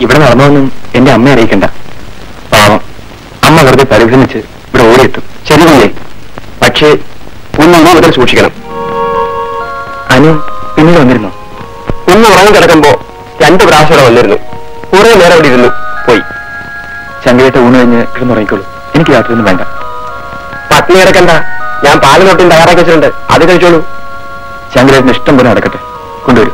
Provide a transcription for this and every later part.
ഇവിടെ നടന്നൊന്നും എന്റെ അമ്മയെ അറിയിക്കണ്ട പാവം അമ്മ വെറുതെ പരിഭ്രമിച്ച് ഇവിടെ ഓടിയെത്തും ശരി കുഞ്ഞെ പക്ഷേ കുഞ്ഞ് ഇനി മുതൽ സൂക്ഷിക്കണം അനു പിന്നീട് വന്നിരുന്നു കുഞ്ഞ് ഉറങ്ങി കിടക്കുമ്പോ രണ്ട് പ്രാവശ്യം ഇവിടെ വന്നിരുന്നു കുറെ നേരം അവിടെ ഇരുന്നു പോയി ചങ്കയുടെ ഊണ് കഴിഞ്ഞ് കിടന്നുറങ്ങിക്കോളൂ എനിക്ക് രാത്രി ഒന്നും വേണ്ട പത്നി കിടക്കണ്ട ഞാൻ പാല് തൊട്ടും തയ്യാറാക്കി വെച്ചിട്ടുണ്ട് അത് കഴിച്ചോളൂ ശങ്കരേട്ടന് ഇഷ്ടം പോലെ നടക്കട്ടെ കൊണ്ടുവരൂ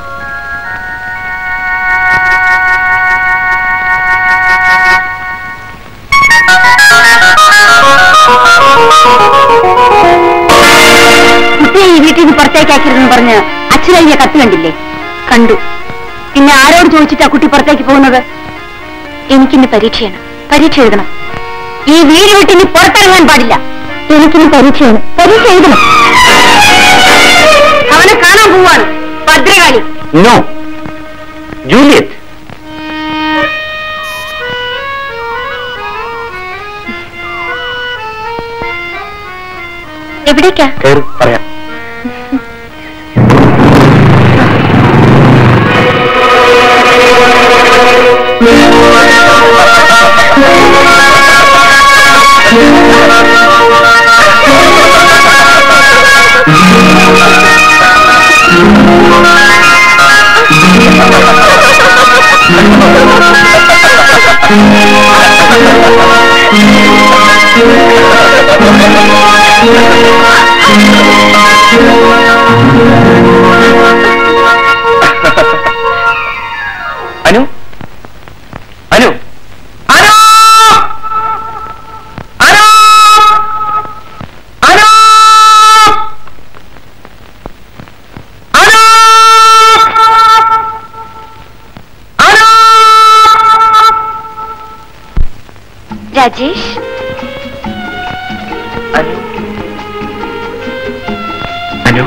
കുട്ടിയെ ഈ വീട്ടിൽ നിന്ന് പുറത്തേക്കാക്കരുതെന്ന് പറഞ്ഞ് അച്ഛനെഴുതിയ കത്ത് കണ്ടില്ലേ കണ്ടു പിന്നെ ആരോട് ചോദിച്ചിട്ടാ കുട്ടി പുറത്തേക്ക് പോകുന്നത് എനിക്കിന്ന് പരീക്ഷയാണ് പരീക്ഷ എഴുതണം ഈ വീട് വിട്ട് ഇനി പുറത്തിറങ്ങാൻ പാടില്ല എനിക്കിന്ന് പരീക്ഷയാണ് പരീക്ഷ എഴുതണം അവനെ കാണാൻ പോവാണ് ഭദ്രകാളി നോ ജൂലിയറ്റ് എവിടേക്കാ കയറി പറയാം അനു അനു അനു അനു അനു അനു രാജേഷ് അനു അനു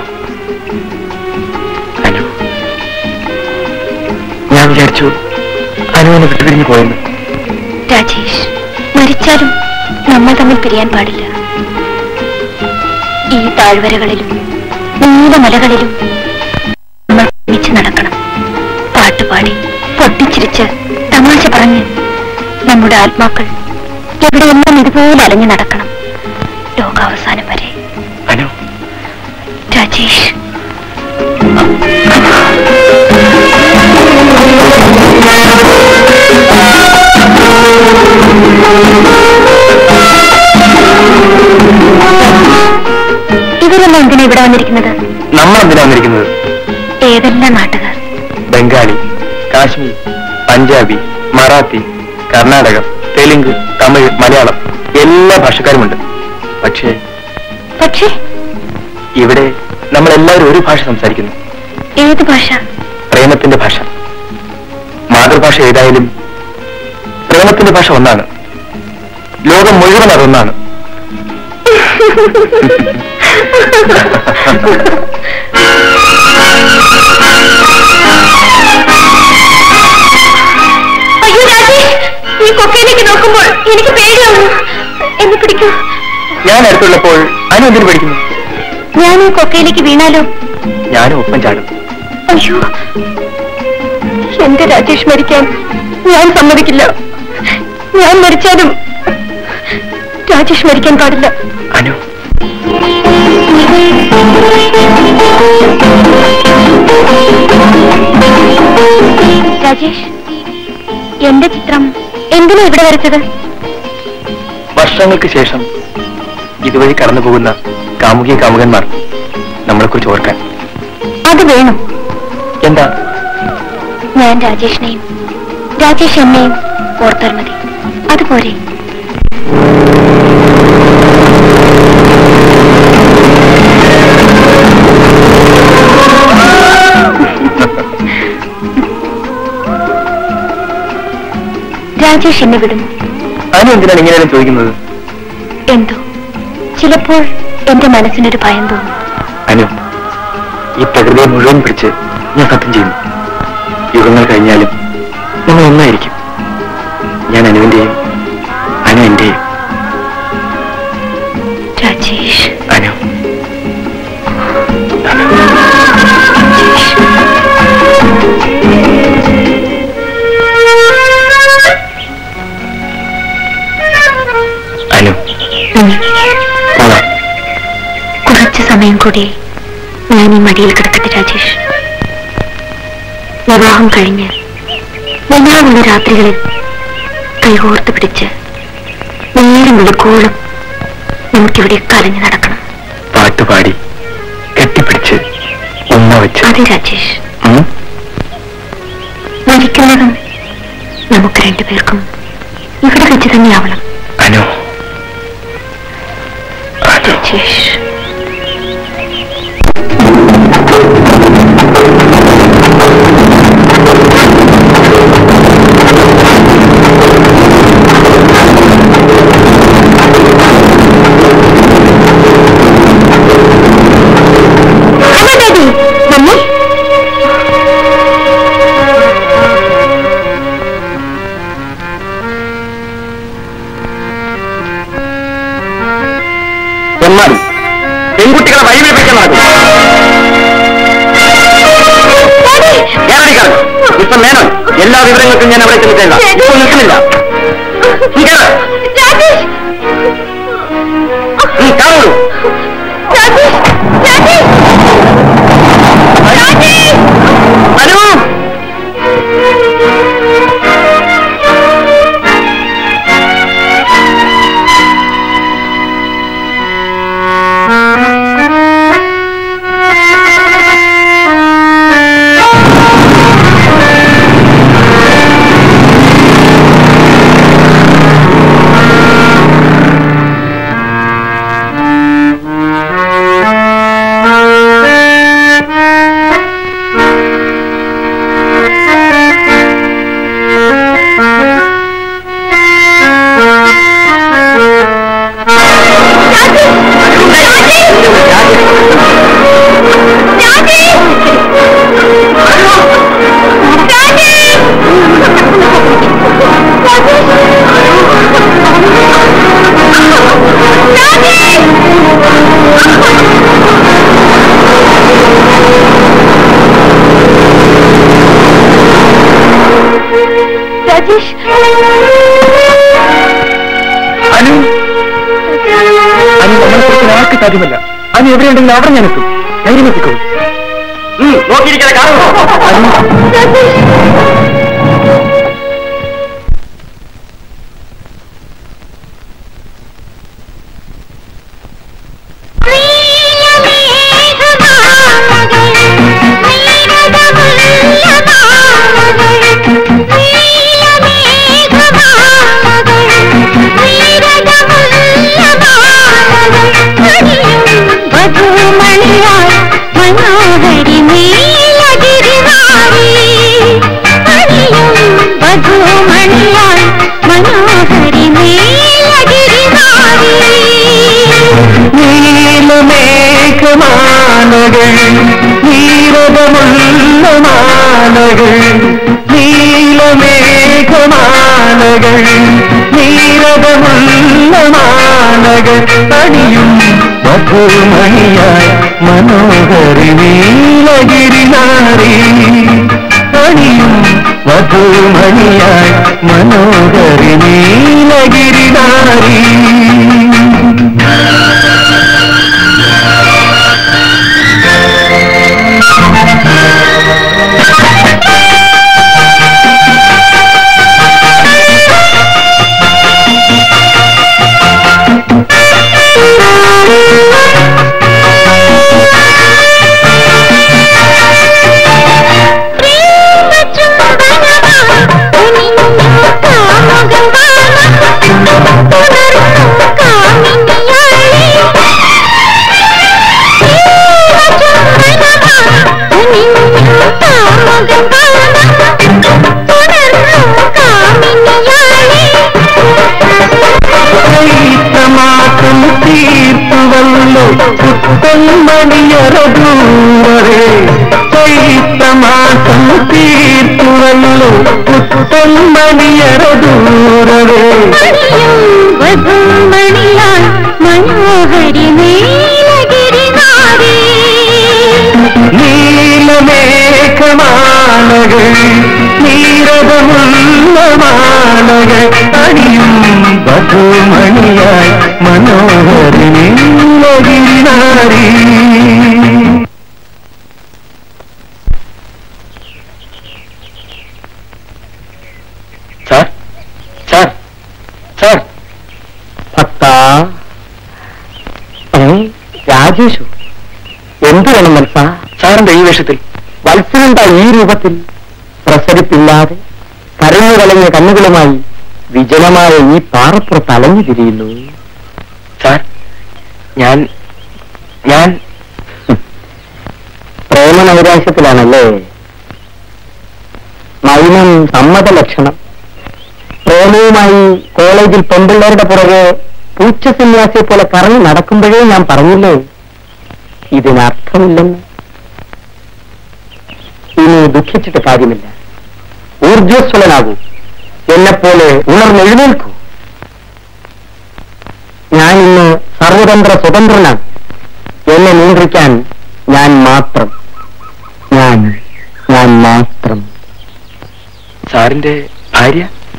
അനു ഞാൻ വിചാരിച്ചു അനു എന്നെ വിട്ടുപിരിഞ്ഞു പോയെന്ന് രാജേഷ് മരിച്ചാലും നമ്മൾ തമ്മിൽ പിരിയാൻ പാടില്ല ഈ താഴ്വരകളിലും നീലമലകളിലും നമ്മൾ ഒരുമിച്ച് നടക്കണം പാട്ടുപാടി പൊട്ടിച്ചിരിച്ച് തമാശ പറഞ്ഞ് നമ്മുടെ ആത്മാക്കൾ എവിടെയെല്ലാം ഇതുപോലെ അലഞ്ഞു നടക്കണം ലോകാവസാനം വരെ അനു രാജേഷ് ഇവരെല്ലാം എന്തിനാ ഇവിടെ വന്നിരിക്കുന്നത് നമ്മൾ എന്തിനാ വന്നിരിക്കുന്നത് ഏതെല്ലാം നാട്ടുകാർ ബംഗാളി കാശ്മീർ പഞ്ചാബി മറാത്തി കർണാടകം തെലുങ്ക് തമിഴ് മലയാളം എല്ലാ ഭാഷക്കാരുമുണ്ട് പക്ഷേ പക്ഷേ ഇവിടെ നമ്മൾ എല്ലാവരും ഒരു ഭാഷ സംസാരിക്കുന്നു ഏത് ഭാഷ പ്രേമത്തിന്റെ ഭാഷ മാതൃഭാഷ ഏതായാലും പ്രേമത്തിന്റെ ഭാഷ ഒന്നാണ് ലോകം മുഴുവൻ അതൊന്നാണ് അയ്യോ രാജേഷ് ഈ കൊക്കയിലേക്ക് നോക്കുമ്പോൾ എനിക്ക് പേടിയാവുന്നു എന്നെ പിടിക്കൂ ഞാൻ അടുത്തുള്ളപ്പോൾ അനു എന്തിനു പഠിക്കുന്നു ഞാൻ ഈ കൊക്കയിലേക്ക് വീണാലോ ഞാനും ഒപ്പം ചാടും അയ്യോ എന്റെ രാജേഷ് മരിക്കാൻ ഞാൻ സമ്മതിക്കില്ല ഞാൻ മരിച്ചാലും രാജേഷ് മരിക്കാൻ പാടില്ല അനു രാജേഷ് എന്റെ ചിത്രം എന്തിനാ ഇവിടെ വരച്ചത് വർഷങ്ങൾക്ക് ശേഷം ഇതുവഴി കടന്നു പോകുന്ന കാമുകി കാമുകന്മാർ നമ്മളെക്കുറിച്ച് ഓർക്കാൻ അത് വേണം എന്താ ഞാൻ രാജേഷിനെയും രാജേഷ് എന്നെയും ഓർത്താൽ മതി അതുപോരെ രാജേഷ് എന്നെ വിടുന്നു അനു എന്തിനാണ് ഇങ്ങനെയാണ് ചോദിക്കുന്നത് എന്തോ ചിലപ്പോൾ എന്റെ മനസ്സിനൊരു ഭയം തോന്നും അനു ഈ പ്രകൃതിയെ മുഴുവൻ പിടിച്ച് ഞാൻ സത്യം ചെയ്യുന്നു യുഗങ്ങൾ കഴിഞ്ഞാലും നമ്മൾ ഒന്നായിരിക്കും ഞാൻ അനുവിന്റെയും അനു എന്റെയും രാജേഷ് അനു രാജേഷ് കൂടി ഞാൻ ഈ മടിയിൽ കിടക്കട്ടെ രാജേഷ് വിവാഹം കഴിഞ്ഞ് നിലാവുള്ള രാത്രികളിൽ കൈകോർത്ത് പിടിച്ച് നേരം വിളിക്കോളും നമുക്കിവിടെ കലഞ്ഞു നടക്കണം പാട്ടുപാടി കെട്ടിപ്പിടിച്ച് ഉമ്മ വെച്ച് അതെ രാജേഷ് ഉം? മരിക്കുന്നതും നമുക്ക് രണ്ടുപേർക്കും ഇവിടെ വെച്ച് തന്നെയാവണം Anu Anu Rajesh hello daddy mummy ഒന്നാമത് പെൺകുട്ടികളെ വഴിപിടിപ്പിക്കാൻ നടക്കും കേരളിക്കാണ് മിസ്റ്റർ മേനോൻ എല്ലാ വിവരങ്ങൾക്കും ഞാൻ അവിടെ ചെന്ന് തരാം ഇപ്പോൾ നിൽക്കുന്നില്ല നീ കേറ്. രാജേഷ് നീ കാണുള്ളൂ രാജേഷ് രാജേഷ് രാജേഷ് അനു രാജേഷ് അനു അനു നമ്മളെ കുറിച്ച് ആർക്ക് സാധ്യമല്ല അനു എവിടെയുണ്ടെങ്കിലും അവിടെ ഞാൻ എത്തും ധൈര്യം എത്തിക്കോളൂ നോക്കിയിരിക്കാതെ കാണുമോ മണിയായി മനോഹരി നീലഗിരിനാരി മണിയും വധുമണിയായി മനോഹരി നീലഗിരിനാരി നീലമേഘമാനകൾ നീരതമുള്ള മാനകൾ നീലമേഘമാനകൾ നീരതമുള്ള മാനകൾ അണിയും വധുമണിയായി മനോഹരി നീലഗിരിനാരി അണിയും വധുമണിയായി മനോഹരി നീലഗിരിനാരി ചൈത്രമാസം തീർത്തുവല്ലോ പുത്തൻ മണിയറദൂരെ ചൈത്രമാസം തീർത്തുവല്ലോ പുത്തൻ മണിയറദൂരവേ വധുമണിയായി മനോഹരി നീലഗിരിനാരി നീലമേഘമാനകൾ നീരതമുള്ള മാനകൾ അണിയും വധുമണിയായി മനോഹരി നീലഗിരിനാരി രാജേഷു എന്തു വേണം വത്സ സാറിന്റെ ഈ വേഷത്തിൽ വത്സനെന്താ ഈ രൂപത്തിൽ പ്രസരിപ്പില്ലാതെ കരഞ്ഞു കലങ്ങിയ കണ്ണുകളുമായി വിജനമായ ഈ പാറപ്പുറത്ത് അലഞ്ഞു തിരിയുന്നു സാർ ഞാൻ ഞാൻ പ്രേമ നൈരാശ്യത്തിലാണല്ലേ മൗനം സമ്മത ലക്ഷണം പ്രേമവുമായി കോളേജിൽ പെൺപിള്ളേരുടെ പുറകെ പൂച്ച സന്യാസിയെ പോലെ കറങ്ങി നടക്കുമ്പോഴേ ഞാൻ പറഞ്ഞില്ലേ ഇതിനർത്ഥമില്ലെന്ന് ഇനി ദുഃഖിച്ചിട്ട് കാര്യമില്ല ഊർജ്ജസ്വലനാകൂ എന്നെപ്പോലെ ഉണർന്നെഴുന്നേൽക്കൂ ഞാൻ ഇന്ന് സർവതന്ത്ര സ്വതന്ത്രനാണ് എന്നെ നിയന്ത്രിക്കാൻ ഞാൻ മാത്രം ഞാൻ ഞാൻ മാത്രം സാറിന്റെ ഭാര്യ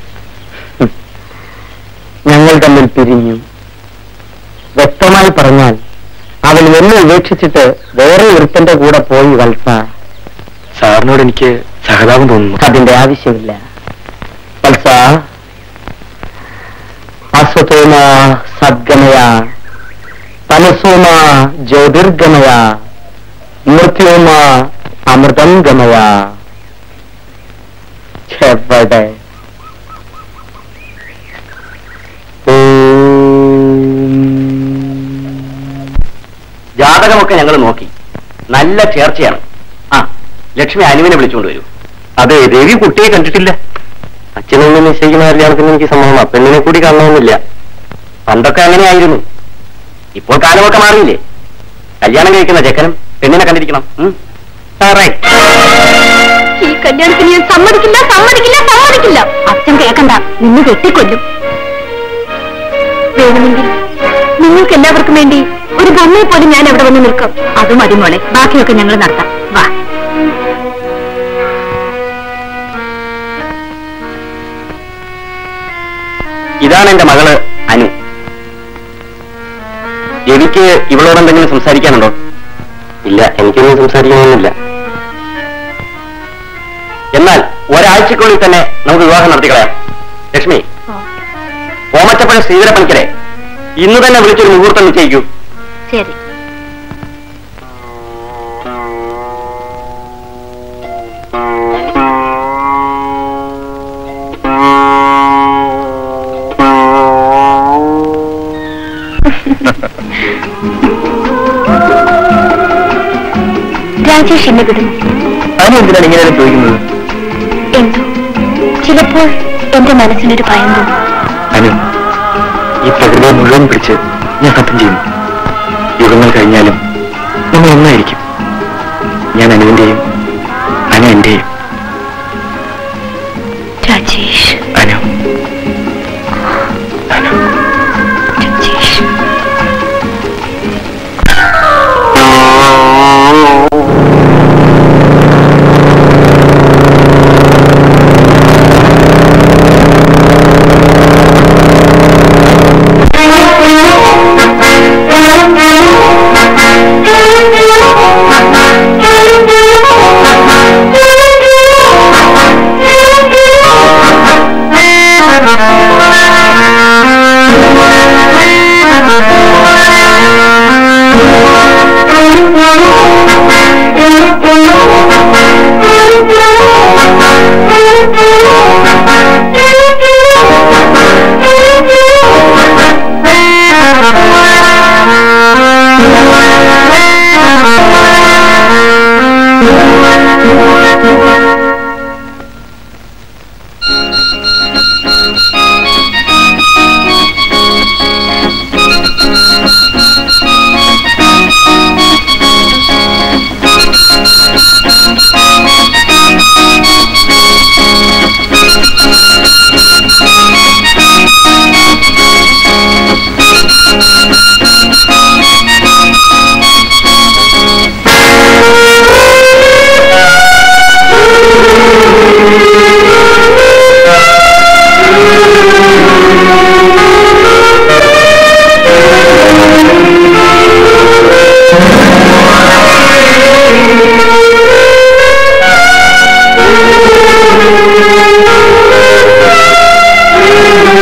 ഞങ്ങൾ തമ്മിൽ പിരിഞ്ഞു വ്യക്തമായി പറഞ്ഞാൽ അവൾ എന്നെ ഉപേക്ഷിച്ചിട്ട് വേറെ ഒരുത്തന്റെ കൂടെ പോയി വത്സ സാറിനോട് എനിക്ക് സഹതാപം തോന്നുന്നു അതിന്റെ ആവശ്യമില്ല വത്സ അസ്വതോമ സദ്ഗമയ തമസോമ ജ്യോതിർഗമയ മൃത്യോമ അമൃതം ഗമയ ചെവടെ ജാതകമൊക്കെ ഞങ്ങൾ നോക്കി നല്ല ചേർച്ചയാണ് ആ ലക്ഷ്മി അനുവിനെ വിളിച്ചുകൊണ്ട് വരൂ അതെ രവി കുട്ടിയെ കണ്ടിട്ടില്ല അച്ഛനൊന്നും നിശ്ചയിക്കുന്ന കല്യാണത്തിന് എനിക്ക് സമ്മതമാ പെണ്ണിനെ കൂടി കാണണമെന്നില്ല പണ്ടൊക്കെ അങ്ങനെയായിരുന്നു ഇപ്പോൾ കാലമൊക്കെ മാറിയില്ലേ കല്യാണം കഴിക്കുന്ന ചെക്കനും പെണ്ണിനെ കണ്ടിരിക്കണം ഉം? ആ, right. ഈ കല്യാണത്തിന് ഞാൻ സമ്മതിക്കില്ല സമ്മതിക്കില്ല സമ്മതിക്കില്ല അച്ഛൻ കേൾക്കണ്ട നിന്ന് വെട്ടിക്കൊല്ലും വേണമെങ്കിൽ നിങ്ങൾക്ക് എല്ലാവർക്കും വേണ്ടി ഒരു ബൊമ്മയെ പോലും ഞാൻ അവിടെ വന്ന് നിൽക്കും അത് മതി മോളെ ബാക്കിയൊക്കെ ഞങ്ങൾ നടത്താം വാ ഇതാണ് എന്റെ മകള് അനു എനിക്ക് ഇവളോട് എന്തെങ്കിലും സംസാരിക്കാനുണ്ടോ ഇല്ല എനിക്കൊന്നും സംസാരിക്കണമെന്നില്ല എന്നാൽ ഒരാഴ്ചക്കുള്ളിൽ തന്നെ നമുക്ക് വിവാഹം നടത്തിക്കളയാം ലക്ഷ്മി ഓമച്ചപ്പഴ ശ്രീധര പണിക്കരെ ഇന്ന് തന്നെ വിളിച്ചൊരു മുഹൂർത്തം നിശ്ചയിക്കൂ ശരി രാജേഷ് എന്നെ വിടുന്നു അതിന് എന്തിനാണ് ഇങ്ങനെ ചോദിക്കുന്നത് എന്തോ ചിലപ്പോൾ എന്റെ മനസ്സിനൊരു ഭയം തോന്നും അനു ഈ പ്രകൃതിയെ മുഴുവൻ പിടിച്ച് ഞാൻ സത്യം ചെയ്യുന്നു യുഗങ്ങൾ കഴിഞ്ഞാലും നമ്മൾ ഒന്നായിരിക്കും ഞാൻ അനുവിന്റെയും അനു എന്റെയും രാജേഷ് അനു അനു രാജേഷ്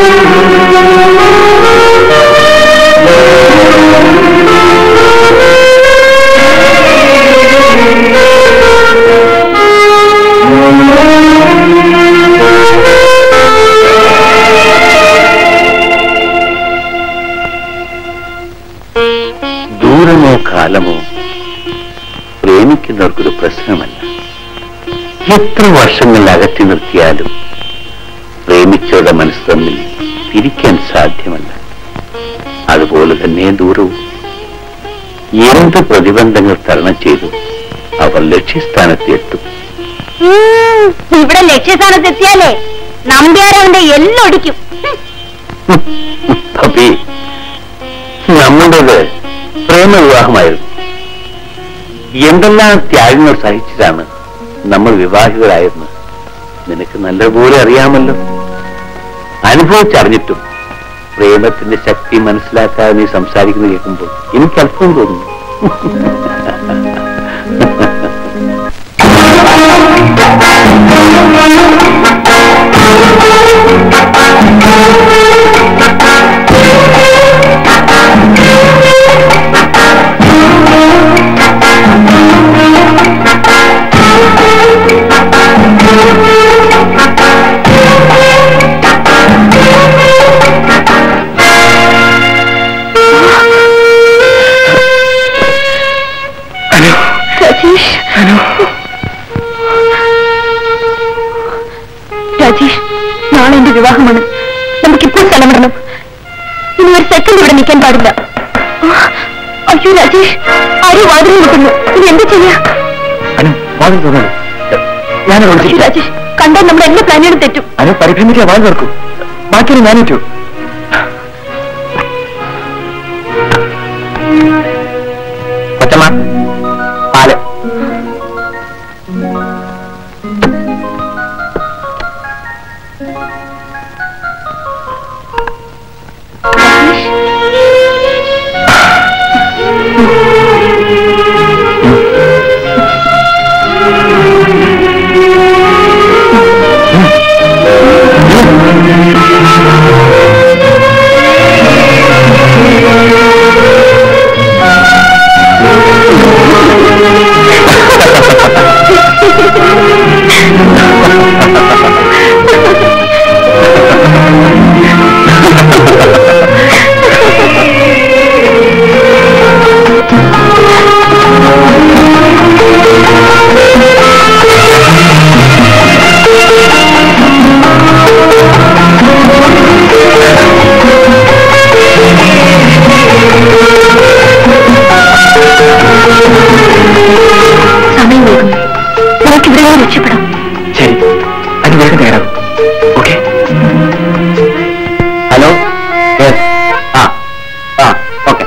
Thank you. എത്ര വർഷങ്ങൾ അകറ്റി നിർത്തിയാലും പ്രേമിച്ചവരുടെ മനസ്സ് തമ്മിൽ തിരിക്കാൻ സാധ്യമല്ല അതുപോലെ തന്നെ ദൂരവും എന്ത് പ്രതിബന്ധങ്ങൾ തരണം ചെയ്തു അവർ ലക്ഷ്യസ്ഥാനത്ത് എത്തും ഉം, ഇവിടെ ലക്ഷ്യസ്ഥാനത്ത് എത്തിയാലേ നമ്പ്യാരവന്റെ എല്ലൊടിക്കും അപ്പി നമ്മുടേത് പ്രേമവിവാഹമായിരുന്നു എന്തെല്ലാം ത്യാഗങ്ങൾ സഹിച്ചിട്ടാണ് നമ്മൾ വിവാഹിതരായിരുന്നത് നിനക്ക് നല്ലപോലെ അറിയാമല്ലോ അനുഭവിച്ചറിഞ്ഞിട്ടും പ്രേമത്തിന്റെ ശക്തി മനസ്സിലാക്കാതെ നീ സംസാരിക്കുന്നത് കേൾക്കുമ്പോൾ എനിക്ക് അല്പം തോന്നുന്നു രാജേഷ് രാജേഷ് നാളെ എന്റെ വിവാഹമാണ് നമുക്കിപ്പോൾ സ്ഥലം വിടണം ഇനി ഒരു സെക്കൻഡ് ഇവിടെ നിൽക്കാൻ പാടില്ല ആ, അയ്യോ രാജേഷ് ആരും വാതിൽ നിൽക്കുന്നു ഇനി എന്ത് ചെയ്യാ അനു വാതിൽ തുറന്നു ഞാൻ അയ്യോ രാജേഷ് കണ്ടാൽ നമ്മുടെ എല്ലാ പ്ലാനുകളും തെറ്റും അനു പരിഭ്രമിക്കാൻ വാതിൽ തുറക്കൂ ബാക്കിയൊരു ഞാനേറ്റു കൊച്ചമ്മ പാല് സമയം വൈകുന്നു നമുക്ക് ഇവിടെ നിന്ന് രക്ഷപ്പെടാം ശരി അനു വേഗം തയ്യാറാകും ഓക്കെ ഹലോ യെസ് ആ ആ ഓക്കെ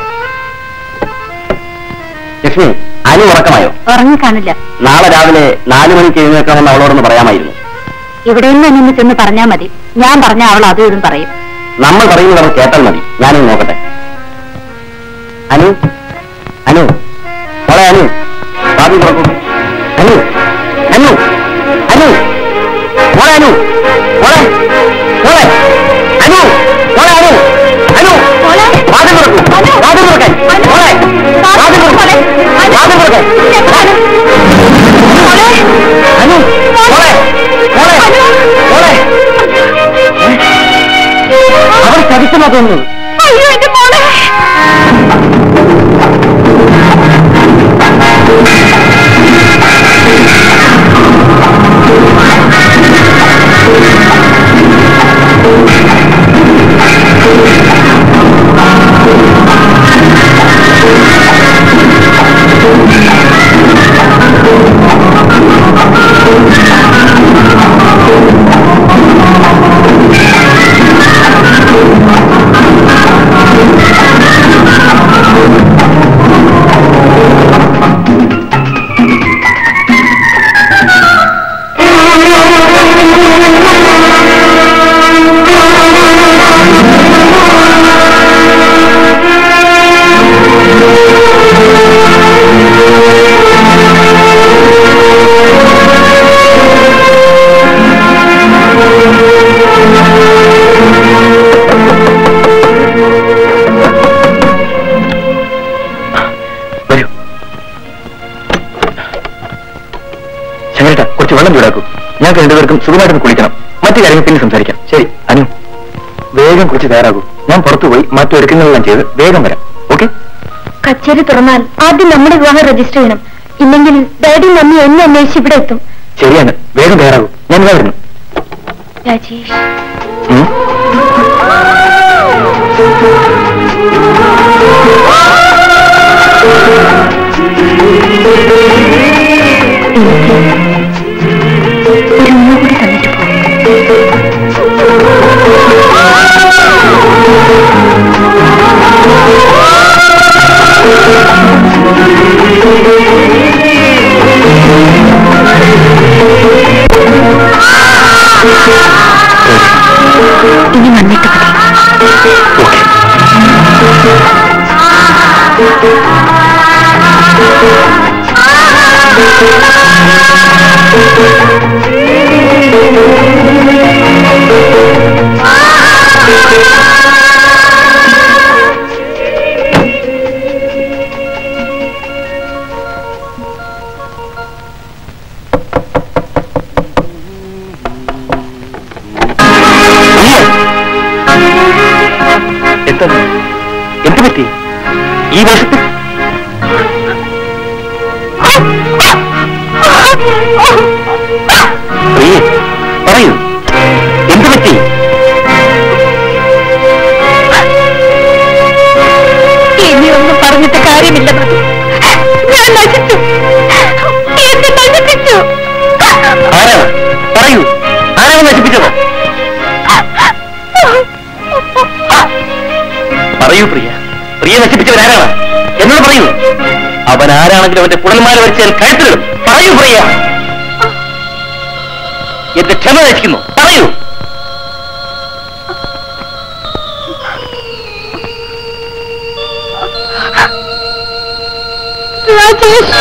ലക്ഷ്മി അനു ഉറക്കമായോ ഉറങ്ങിക്കാണില്ല നാളെ രാവിലെ നാലു മണിക്ക് എഴുന്നേൽക്കണമെന്ന് അവളോടൊന്ന് പറയാമായിരുന്നു ഇവിടെ നിന്ന് നിന്ന് ചെന്ന് പറഞ്ഞാ മതി ഞാൻ പറഞ്ഞ അവൾ അതും ഇതും പറയും നമ്മൾ പറയുന്നത് അവർ കേട്ടാൽ മതി ഞാനൊന്ന് നോക്കട്ടെ അനു അനു മോളെ അനു വാതിൽ തുറക്കൂ അനു അനു അനു മോളെ അനു മോളെ മോളെ അനു മോളെ അനു അനു മോളെ. വാതിൽ തുറക്കൂ അനു. വാതിൽ തുറക്കാൻ അനു. മോളെ വാതിൽ തുറക്കൂ മോളെ. അനു. വാതിൽ തുറക്കാൻ മോളെ. മോളെ. അനു മോളെ മോളെ മോളെ അവർ ചതിച്ചെന്നാ തോന്നുന്നത് അയ്യോ എന്റെ മോളെ വരൂ ശങ്കരേട്ട കുറച്ച് വെള്ളം ചൂടാക്കൂ ഞങ്ങൾക്ക് രണ്ടുപേർക്കും സുഖമായിട്ടൊന്ന് കുളിക്കണം മറ്റു കാര്യങ്ങൾ പിന്നെ സംസാരിക്കാം ശരി അനു വേഗം കുറിച്ച് തയ്യാറാകൂ ഞാൻ പുറത്തുപോയി മറ്റു ഒരുക്കങ്ങളെല്ലാം ചെയ്ത് വേഗം വരാം ഓക്കെ കച്ചേരി തുറന്നാൽ ആദ്യം നമ്മുടെ വിവാഹം രജിസ്റ്റർ ചെയ്യണം ഇല്ലെങ്കിൽ ഡാഡി മമ്മി എന്നെ അന്വേഷിച്ച് ഇവിടെ എത്തും ശരിയാണ് വേഗം തയ്യാറാകും ഞാൻ ഇതാ വരുന്നു രാജേഷ് ഉം? ഒരു ഉമ്മ കൂടി തന്നിട്ട് പോകും ഇനി വന്നിട്ട് മതി ഓക്കെ എന്താ എന്ത് പറ്റി ഈ വേഷത്തിൽ പ്രിയേ പറയൂ എന്ത് പറ്റി ഇനിയൊന്നും പറഞ്ഞിട്ട് കാര്യമില്ല മതി ഞാൻ നശിച്ചു എന്നെ നശിപ്പിച്ചു ആരാണ് പറയൂ ആരാണ് നശിപ്പിച്ചത് പറയൂ പ്രിയ പ്രിയ നശിപ്പിച്ചവരാരാണ് എന്നോട് പറയൂ അവൻ ആരാണെങ്കിലും അവന്റെ പുടൽമാല വരച്ച് ഞാൻ കഴുത്തിലിടും പറയൂ പ്രിയ എന്റെ ക്ഷമ നശിക്കുന്നു പറയൂ രാജേഷ്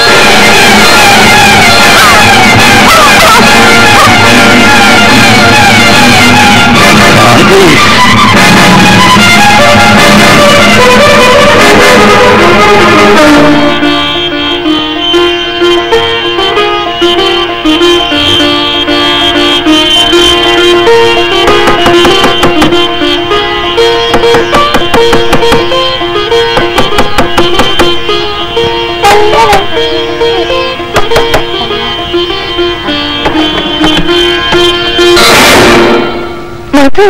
മധു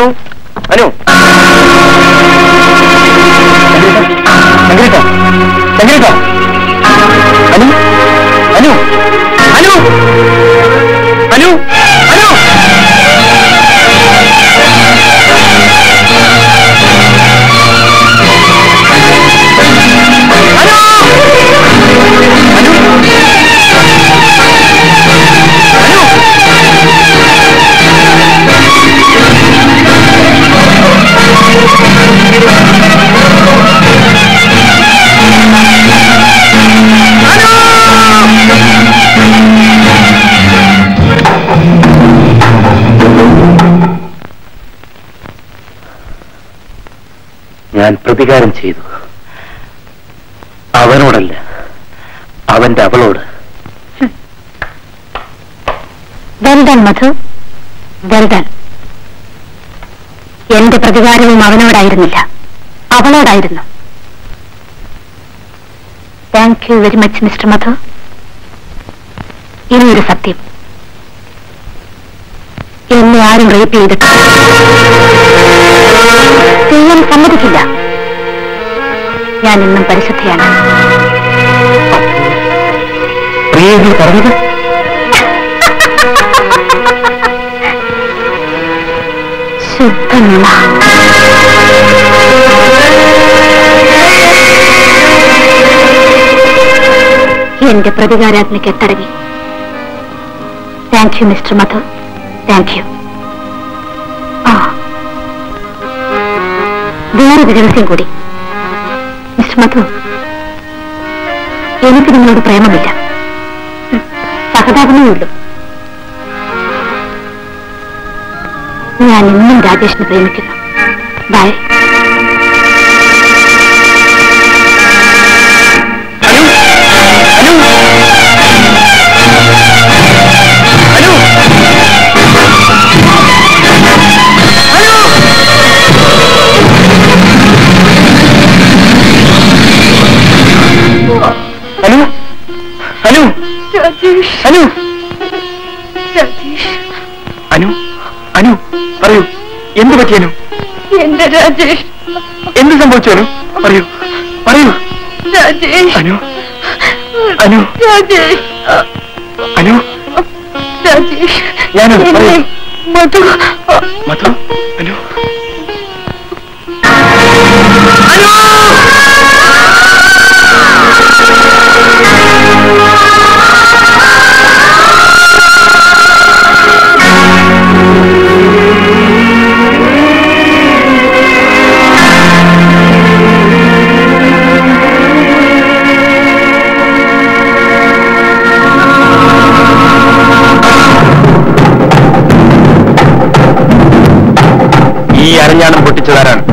അനു അനു ശങ്കരേട്ടാ ശങ്കരേട്ടാ അനു അനു അനു അനു അനു ഞാൻ പ്രതികാരം ചെയ്തു അവനോടല്ല അവന്റെ അവളോട് well done Madhu well done എന്റെ പ്രതികാരവും അവനോടായിരുന്നില്ല അവളോടായിരുന്നു thank you very much mister Madhu ഇനിയൊരു സത്യം എന്നെ ആരും റേപ്പ് ചെയ്തിട്ട് ചെയ്യാൻ സമ്മതിക്കില്ല ഞാൻ ഇന്നും പരിശുദ്ധിയാണ് പ്രിയ പറഞ്ഞത് ശുദ്ധനുള്ള എന്റെ പ്രതികാരാജ്ഞയ്ക്ക് എത്തടങ്ങി thank you mister Madhu thank you ആ വേറൊരു രഹസ്യം കൂടി മിസ്റ്റർ മധു എനിക്ക് നിങ്ങളോട് പ്രേമമില്ല ഉം, സഹതാപമേ ഉള്ളൂ ഞാൻ ഇന്നും രാജേഷിനെ പ്രേമിക്കുന്നു ബൈ അനു അനു അനു അനു അനു അനു അനു അനു പറയൂ എന്ത് പറ്റിയനു എന്റെ രാജേഷ് എന്ത് സംഭവിച്ചു അനു പറയൂ പറയൂ രാജേഷ് അനു അനു രാജേഷ് അനു രാജേഷ് ഞാനത് പറയൂ മധു മധു അനു ഈ അരഞ്ഞാണം പൊട്ടിച്ചതാരാണ്